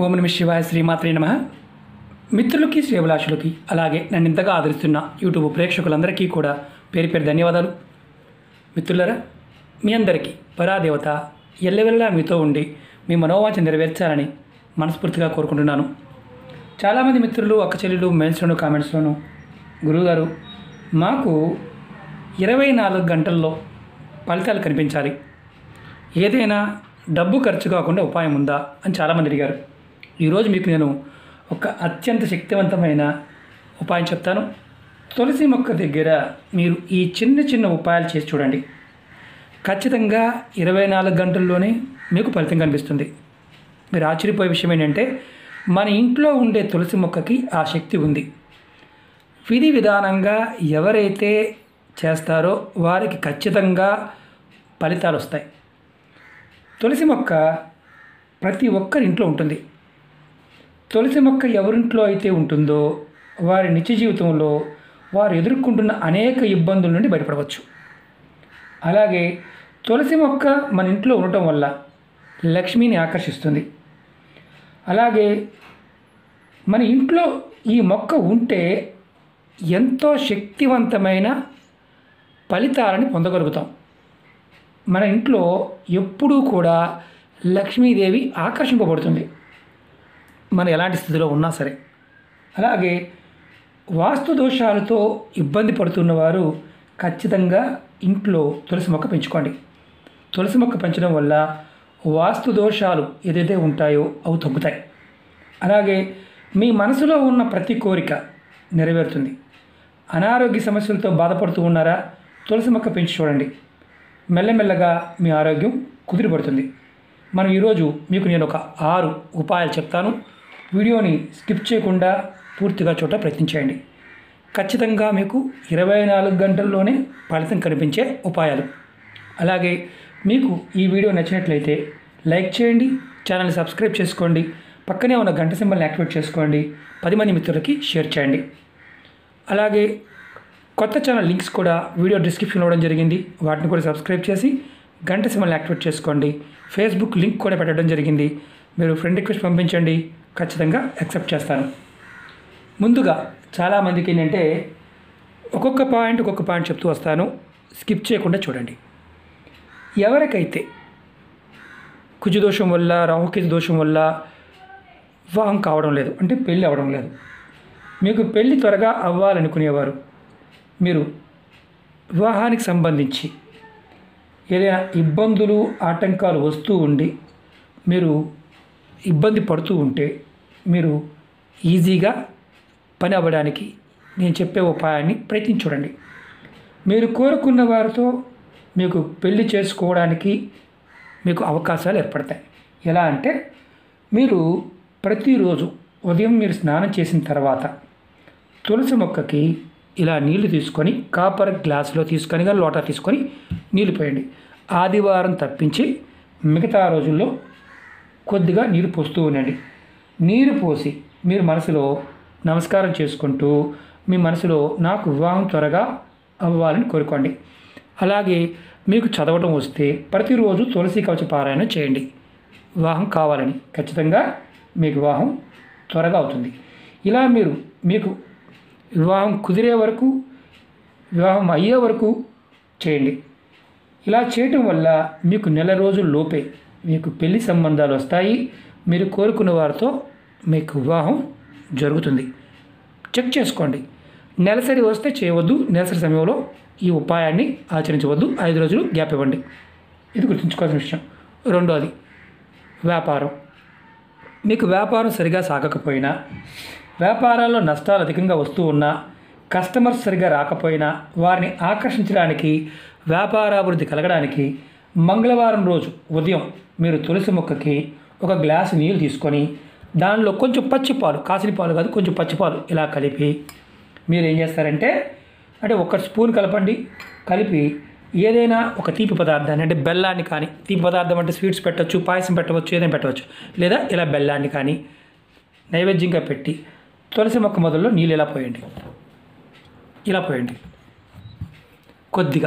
ఓం నమ శివాయ శ్రీమాత్రే నమ మిత్రులకి శ్రేభిలాషులకి అలాగే నన్ను ఇంతగా ఆదరిస్తున్న యూట్యూబ్ ప్రేక్షకులందరికీ కూడా పేరు పేరు ధన్యవాదాలు మిత్రులరా మీ అందరికీ పరాదేవత ఎల్లవెల్లా మీతో ఉండి మీ మనోవాంఛ నెరవేర్చాలని మనస్ఫూర్తిగా కోరుకుంటున్నాను చాలామంది మిత్రులు అక్క చెల్లెలు మెయిల్స్లోను కామెంట్స్లోను గురువుగారు మాకు ఇరవై నాలుగు గంటల్లో ఫలితాలు కనిపించాలి ఏదైనా డబ్బు ఖర్చు కాకుండా ఉపాయం ఉందా అని చాలామంది అడిగారు ఈరోజు మీకు నేను ఒక అత్యంత శక్తివంతమైన ఉపాయం చెప్తాను తులసి మొక్క దగ్గర మీరు ఈ చిన్న చిన్న ఉపాయాలు చేసి చూడండి ఖచ్చితంగా ఇరవై నాలుగు గంటల్లోనే మీకు ఫలితం కనిపిస్తుంది మీరు ఆశ్చర్యపోయే విషయం ఏంటంటే మన ఇంట్లో ఉండే తులసి మొక్కకి ఆ శక్తి ఉంది విధి విధానంగా ఎవరైతే చేస్తారో వారికి ఖచ్చితంగా ఫలితాలు వస్తాయి తులసి మొక్క ప్రతి ఒక్కరి ఇంట్లో ఉంటుంది తులసి మొక్క ఎవరింట్లో అయితే ఉంటుందో వారి నిత్య జీవితంలో వారు ఎదుర్కొంటున్న అనేక ఇబ్బందుల నుండి బయటపడవచ్చు అలాగే తులసి మొక్క మన ఇంట్లో ఉండటం వల్ల లక్ష్మిని ఆకర్షిస్తుంది అలాగే మన ఇంట్లో ఈ మొక్క ఉంటే ఎంతో శక్తివంతమైన ఫలితాలని పొందగలుగుతాం మన ఇంట్లో ఎప్పుడూ కూడా లక్ష్మీదేవి ఆకర్షింపబడుతుంది మనం ఎలాంటి స్థితిలో ఉన్నా సరే అలాగే వాస్తు దోషాలతో ఇబ్బంది పడుతున్న వారు ఖచ్చితంగా ఇంట్లో తులసి మొక్క పెంచుకోండి తులసి మొక్క పెంచడం వల్ల వాస్తు దోషాలు ఏదైతే ఉంటాయో అవి తగ్గుతాయి అలాగే మీ మనసులో ఉన్న ప్రతి కోరిక నెరవేరుతుంది అనారోగ్య సమస్యలతో బాధపడుతూ ఉన్నారా తులసి మొక్క పెంచి చూడండి మెల్లమెల్లగా మీ ఆరోగ్యం కుదిరిపడుతుంది మనం ఈరోజు మీకు నేను ఒక ఆరు ఉపాయాలు చెప్తాను వీడియోని స్కిప్ చేయకుండా పూర్తిగా చూడ ప్రయత్నించేయండి ఖచ్చితంగా మీకు ఇరవై నాలుగు గంటల్లోనే ఫలితం కనిపించే ఉపాయాలు అలాగే మీకు ఈ వీడియో నచ్చినట్లయితే లైక్ చేయండి ఛానల్ని సబ్స్క్రైబ్ చేసుకోండి పక్కనే ఉన్న గంట సింబల్ని యాక్టివేట్ చేసుకోండి పది మంది మిత్రులకి షేర్ చేయండి అలాగే కొత్త ఛానల్ లింక్స్ కూడా వీడియో డిస్క్రిప్షన్లో ఇవ్వడం జరిగింది వాటిని కూడా సబ్స్క్రైబ్ చేసి గంట సింబల్ని యాక్టివేట్ చేసుకోండి ఫేస్బుక్ లింక్ కూడా పెట్టడం జరిగింది మీరు ఫ్రెండ్ రిక్వెస్ట్ పంపించండి ఖచ్చితంగా యాక్సెప్ట్ చేస్తాను ముందుగా చాలామందికి ఏంటంటే ఒక్కొక్క పాయింట్ ఒక్కొక్క పాయింట్ చెప్తూ వస్తాను స్కిప్ చేయకుండా చూడండి ఎవరికైతే కుజదోషం వల్ల రాహుకేతు దోషం వల్ల వివాహం కావడం లేదు అంటే పెళ్ళి అవ్వడం లేదు మీకు పెళ్ళి త్వరగా అవ్వాలనుకునేవారు మీరు వివాహానికి సంబంధించి ఏదైనా ఇబ్బందులు ఆటంకాలు వస్తూ ఉండి మీరు ఇబ్బంది పడుతూ ఉంటే మీరు ఈజీగా పని అవ్వడానికి నేను చెప్పే ఉపాయాన్ని ప్రయత్నించి చూడండి మీరు కోరుకున్న వారితో మీకు పెళ్లి చేసుకోవడానికి మీకు అవకాశాలు ఏర్పడతాయి ఎలా అంటే మీరు ప్రతిరోజు ఉదయం మీరు స్నానం చేసిన తర్వాత తులసి మొక్కకి ఇలా నీళ్లు తీసుకొని కాపర్ గ్లాసులో తీసుకొని కానీ లోటా తీసుకొని నీళ్లు పోయండి ఆదివారం తప్పించి మిగతా రోజుల్లో కొద్దిగా నీరు పోస్తూ ఉండండి నీరు పోసి మీరు మనసులో నమస్కారం చేసుకుంటూ మీ మనసులో నాకు వివాహం త్వరగా అవ్వాలని కోరుకోండి అలాగే మీకు చదవటం వస్తే ప్రతిరోజు తులసి కవచ పారాయణ చేయండి వివాహం కావాలని ఖచ్చితంగా మీకు వివాహం త్వరగా అవుతుంది ఇలా మీరు మీకు వివాహం కుదిరే వరకు వివాహం అయ్యే వరకు చేయండి ఇలా చేయటం వల్ల మీకు నెల రోజుల లోపే మీకు పెళ్లి సంబంధాలు వస్తాయి మీరు కోరుకున్న వారితో మీకు వివాహం జరుగుతుంది చెక్ చేసుకోండి నెలసరి వస్తే చేయవద్దు నెలసరి సమయంలో ఈ ఉపాయాన్ని ఆచరించవద్దు ఐదు రోజులు గ్యాప్ ఇవ్వండి ఇది గుర్తుంచుకోవాల్సిన విషయం రెండోది వ్యాపారం మీకు వ్యాపారం సరిగా సాగకపోయినా వ్యాపారాల్లో నష్టాలు అధికంగా వస్తూ ఉన్నా కస్టమర్స్ సరిగా రాకపోయినా వారిని ఆకర్షించడానికి వ్యాపారాభివృద్ధి కలగడానికి మంగళవారం రోజు ఉదయం మీరు తులసి మొక్కకి ఒక గ్లాసు నీళ్ళు తీసుకొని దానిలో కొంచెం పచ్చిపాలు కాసిన పాలు కాదు కొంచెం పచ్చిపాలు ఇలా కలిపి మీరు ఏం చేస్తారంటే అంటే ఒక స్పూన్ కలపండి కలిపి ఏదైనా ఒక తీపి పదార్థాన్ని అంటే బెల్లాన్ని కానీ తీపి పదార్థం అంటే స్వీట్స్ పెట్టవచ్చు పాయసం పెట్టవచ్చు ఏదైనా పెట్టవచ్చు లేదా ఇలా బెల్లాన్ని కానీ నైవేద్యంగా పెట్టి తులసి మొక్క మొదల్లో నీళ్ళు ఇలా పోయండి ఇలా పోయండి కొద్దిగా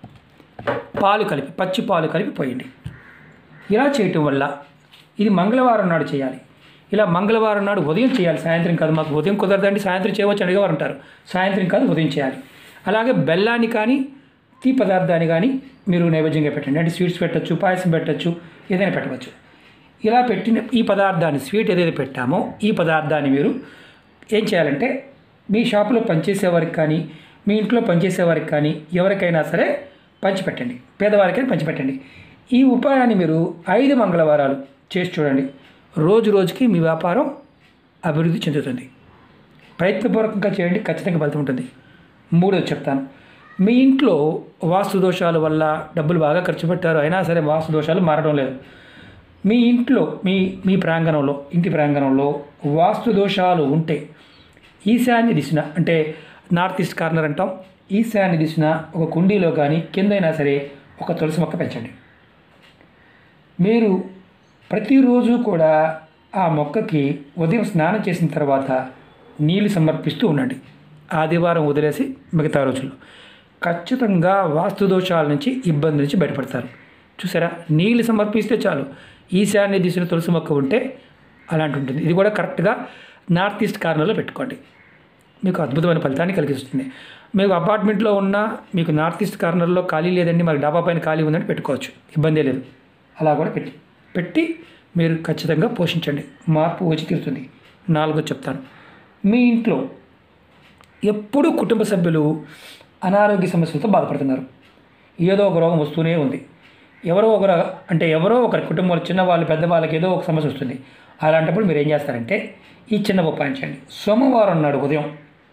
పాలు కలిపి పచ్చి పాలు కలిపి పోయండి ఇలా చేయటం వల్ల ఇది మంగళవారం నాడు చేయాలి ఇలా మంగళవారం నాడు ఉదయం చేయాలి సాయంత్రం కాదు మాకు ఉదయం కుదరదండి సాయంత్రం చేయవచ్చు అడిగేవారు అంటారు సాయంత్రం కాదు ఉదయం చేయాలి అలాగే బెల్లాన్ని కానీ టీ పదార్థాన్ని కానీ మీరు నైవేద్యంగా పెట్టండి అంటే స్వీట్స్ పెట్టచ్చు పాయసం పెట్టచ్చు ఏదైనా పెట్టవచ్చు ఇలా పెట్టిన ఈ పదార్థాన్ని స్వీట్ ఏదైతే పెట్టామో ఈ పదార్థాన్ని మీరు ఏం చేయాలంటే మీ షాపులో పనిచేసే వారికి కానీ మీ ఇంట్లో పనిచేసే వారికి కానీ ఎవరికైనా సరే పంచిపెట్టండి పేదవారికైనా పంచిపెట్టండి ఈ ఉపాయాన్ని మీరు ఐదు మంగళవారాలు చేసి చూడండి రోజు రోజుకి మీ వ్యాపారం అభివృద్ధి చెందుతుంది ప్రయత్నపూర్వకంగా చేయండి ఖచ్చితంగా ఫలితం ఉంటుంది మూడోది చెప్తాను మీ ఇంట్లో వాస్తు దోషాల వల్ల డబ్బులు బాగా ఖర్చు పెట్టారు అయినా సరే వాస్తు దోషాలు మారడం లేదు మీ ఇంట్లో మీ మీ ప్రాంగణంలో ఇంటి ప్రాంగణంలో వాస్తు దోషాలు ఉంటే ఈశాన్య దిశన అంటే నార్త్ ఈస్ట్ కార్నర్ అంటాం ఈశాన్య దిశన ఒక కుండీలో కానీ కిందైనా సరే ఒక తులసి మొక్క పెంచండి మీరు ప్రతిరోజు కూడా ఆ మొక్కకి ఉదయం స్నానం చేసిన తర్వాత నీళ్లు సమర్పిస్తూ ఉండండి ఆదివారం వదిలేసి మిగతా రోజుల్లో ఖచ్చితంగా వాస్తు దోషాల నుంచి ఇబ్బంది నుంచి బయటపడతారు చూసారా నీళ్లు సమర్పిస్తే చాలు ఈశాన్య దిశలో తులసి మొక్క ఉంటే అలాంటి ఉంటుంది ఇది కూడా కరెక్ట్గా నార్త్ ఈస్ట్ కార్నర్లో పెట్టుకోండి మీకు అద్భుతమైన ఫలితాన్ని కలిగిస్తుంది మీకు అపార్ట్మెంట్లో ఉన్న మీకు నార్త్ ఈస్ట్ కార్నర్లో ఖాళీ లేదండి మరి డాబా పైన ఖాళీ ఉందని పెట్టుకోవచ్చు ఇబ్బందే లేదు అలా కూడా పెట్టి పెట్టి మీరు ఖచ్చితంగా పోషించండి మార్పు వచ్చి తీరుతుంది నాలుగో చెప్తాను మీ ఇంట్లో ఎప్పుడూ కుటుంబ సభ్యులు అనారోగ్య సమస్యలతో బాధపడుతున్నారు ఏదో ఒక రోగం వస్తూనే ఉంది ఎవరో ఒకరు అంటే ఎవరో ఒకరి కుటుంబంలో చిన్న వాళ్ళు పెద్దవాళ్ళకి ఏదో ఒక సమస్య వస్తుంది అలాంటప్పుడు మీరు ఏం చేస్తారంటే ఈ చిన్న ఉపాయం చేయండి సోమవారం నాడు ఉదయం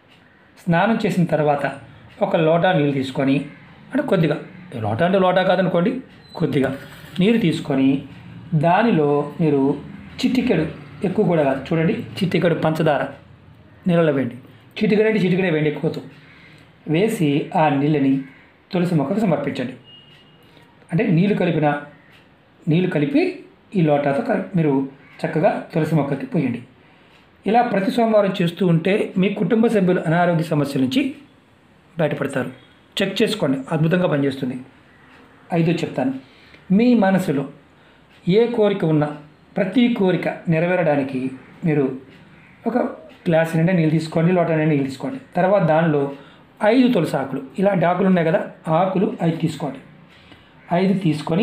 స్నానం చేసిన తర్వాత ఒక లోటా నీళ్ళు తీసుకొని అంటే కొద్దిగా లోటా అంటే లోటా కాదనుకోండి కొద్దిగా నీరు తీసుకొని దానిలో మీరు చిటికెడు ఎక్కువ కూడా కాదు చూడండి చిటికెడు పంచదార నీళ్ళలో వేయండి చిటికెడు అంటే చిటికెడే వేయండి ఎక్కువతో వేసి ఆ నీళ్ళని తులసి మొక్కకు సమర్పించండి అంటే నీళ్లు కలిపిన నీళ్లు కలిపి ఈ లోటాతో కలి- మీరు చక్కగా తులసి మొక్కకి పోయండి ఇలా ప్రతి సోమవారం చేస్తూ ఉంటే మీ కుటుంబ సభ్యులు అనారోగ్య సమస్యల నుంచి బయటపడతారు చెక్ చేసుకోండి అద్భుతంగా పనిచేస్తుంది ఐదో చెప్తాను మీ మనసులో ఏ కోరిక ఉన్నా ప్రతి కోరిక నెరవేరడానికి మీరు ఒక గ్లాస్ నిండా నీళ్ళు తీసుకోండి లోట నిండా నీళ్ళు తీసుకోండి తర్వాత దానిలో ఐదు తులసి ఆకులు ఇలాంటి ఆకులు ఉన్నాయి కదా ఆకులు ఐదు తీసుకోండి ఐదు తీసుకొని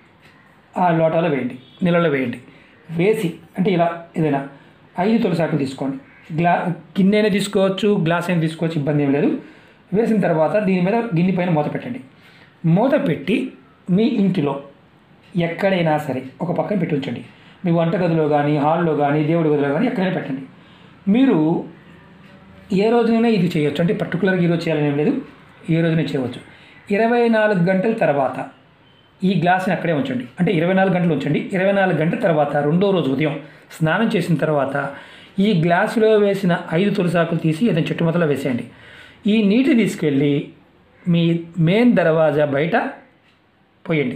ఆ లోటాలో వేయండి నీళ్ళలో వేయండి వేసి అంటే ఇలా ఏదైనా ఐదు తులసి ఆకులు తీసుకోండి గ్లా గిన్నె అయినా తీసుకోవచ్చు గ్లాస్ అయినా తీసుకోవచ్చు ఇబ్బంది ఏం లేదు వేసిన తర్వాత దీని మీద గిన్నె పైన మూత పెట్టండి మూత పెట్టి మీ ఇంటిలో ఎక్కడైనా సరే ఒక పక్కన పెట్టి ఉంచండి మీ వంటగదిలో కానీ హాల్లో కానీ దేవుడి గదిలో కానీ ఎక్కడైనా పెట్టండి మీరు ఏ రోజునైనా ఇది చేయొచ్చు అంటే పర్టికులర్గా ఈరోజు చేయాలని ఏం లేదు ఏ రోజునే చేయవచ్చు ఇరవై నాలుగు గంటల తర్వాత ఈ గ్లాస్ని అక్కడే ఉంచండి అంటే ఇరవై నాలుగు గంటలు ఉంచండి ఇరవై నాలుగు గంటల తర్వాత రెండో రోజు ఉదయం స్నానం చేసిన తర్వాత ఈ గ్లాసులో వేసిన ఐదు తులసాకులు తీసి ఏదైనా చెట్టు మొదలో వేసేయండి ఈ నీటి తీసుకెళ్ళి మీ మెయిన్ దర్వాజా బయట పోయండి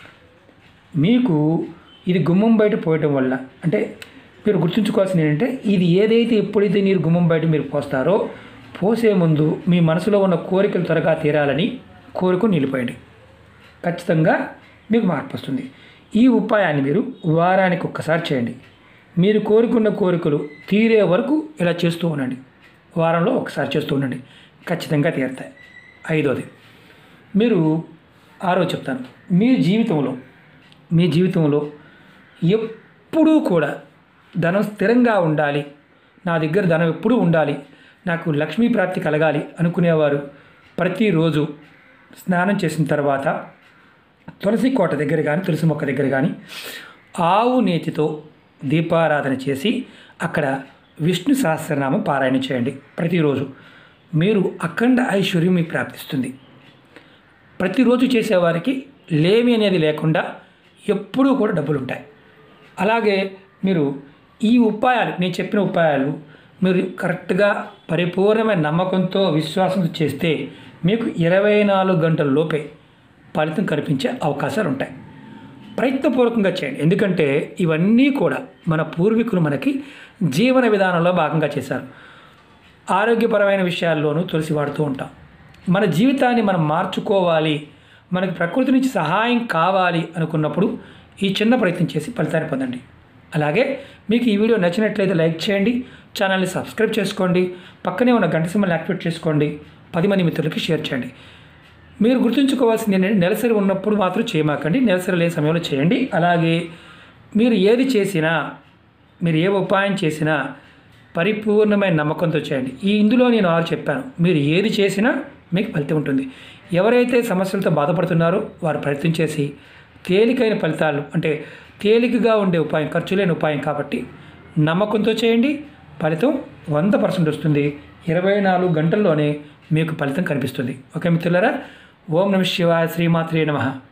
మీకు ఇది గుమ్మం బయట పోయటం వల్ల అంటే మీరు గుర్తుంచుకోవాల్సింది ఏంటంటే ఇది ఏదైతే ఎప్పుడైతే మీరు గుమ్మం బయట మీరు పోస్తారో పోసే ముందు మీ మనసులో ఉన్న కోరికలు త్వరగా తీరాలని కోరుకుని నిలిపోయండి ఖచ్చితంగా మీకు మార్పు వస్తుంది ఈ ఉపాయాన్ని మీరు వారానికి ఒక్కసారి చేయండి మీరు కోరుకున్న కోరికలు తీరే వరకు ఇలా చేస్తూ ఉండండి వారంలో ఒకసారి చేస్తూ ఉండండి ఖచ్చితంగా తీరుతాయి ఐదోది మీరు ఆరో చెప్తాను మీ జీవితంలో మీ జీవితంలో ఎప్పుడూ కూడా ధనం స్థిరంగా ఉండాలి నా దగ్గర ధనం ఎప్పుడూ ఉండాలి నాకు లక్ష్మీ ప్రాప్తి కలగాలి అనుకునేవారు ప్రతిరోజు స్నానం చేసిన తర్వాత తులసి కోట దగ్గర కానీ తులసి మొక్క దగ్గర కానీ ఆవు నేతితో దీపారాధన చేసి అక్కడ విష్ణు సహస్రనామం పారాయణ చేయండి ప్రతిరోజు మీరు అఖండ ఐశ్వర్యం మీకు ప్రాప్తిస్తుంది ప్రతిరోజు చేసేవారికి లేమి అనేది లేకుండా ఎప్పుడూ కూడా డబ్బులు ఉంటాయి అలాగే మీరు ఈ ఉపాయాలు నేను చెప్పిన ఉపాయాలు మీరు కరెక్ట్గా పరిపూర్ణమైన నమ్మకంతో విశ్వాసంతో చేస్తే మీకు ఇరవై నాలుగు గంటల లోపే ఫలితం కనిపించే అవకాశాలు ఉంటాయి ప్రయత్నపూర్వకంగా చేయండి ఎందుకంటే ఇవన్నీ కూడా మన పూర్వీకులు మనకి జీవన విధానంలో భాగంగా చేశారు ఆరోగ్యపరమైన విషయాల్లోనూ తులసి వాడుతూ ఉంటాం మన జీవితాన్ని మనం మార్చుకోవాలి మనకి ప్రకృతి నుంచి సహాయం కావాలి అనుకున్నప్పుడు ఈ చిన్న ప్రయత్నం చేసి ఫలితాన్ని పొందండి అలాగే మీకు ఈ వీడియో నచ్చినట్లయితే లైక్ చేయండి ఛానల్ని సబ్స్క్రైబ్ చేసుకోండి పక్కనే ఉన్న గంట సింబల్ని యాక్టివేట్ చేసుకోండి పది మంది మిత్రులకి షేర్ చేయండి మీరు గుర్తుంచుకోవాల్సింది ఏంటంటే నెలసరి ఉన్నప్పుడు మాత్రం చేయమాకండి నెలసరి లేని సమయంలో చేయండి అలాగే మీరు ఏది చేసినా మీరు ఏ ఉపాయం చేసినా పరిపూర్ణమైన నమ్మకంతో చేయండి ఈ ఇందులో నేను ఆరు చెప్పాను మీరు ఏది చేసినా మీకు ఫలితం ఉంటుంది ఎవరైతే సమస్యలతో బాధపడుతున్నారో వారు ప్రయత్నం చేసి తేలికైన ఫలితాలు అంటే తేలికగా ఉండే ఉపాయం ఖర్చు లేని ఉపాయం కాబట్టి నమ్మకంతో చేయండి ఫలితం వంద పర్సెంట్ వస్తుంది ఇరవై నాలుగు గంటల్లోనే మీకు ఫలితం కనిపిస్తుంది ఓకే మిత్రులారా ఓం నమ శివాయ శ్రీమాత్రే నమః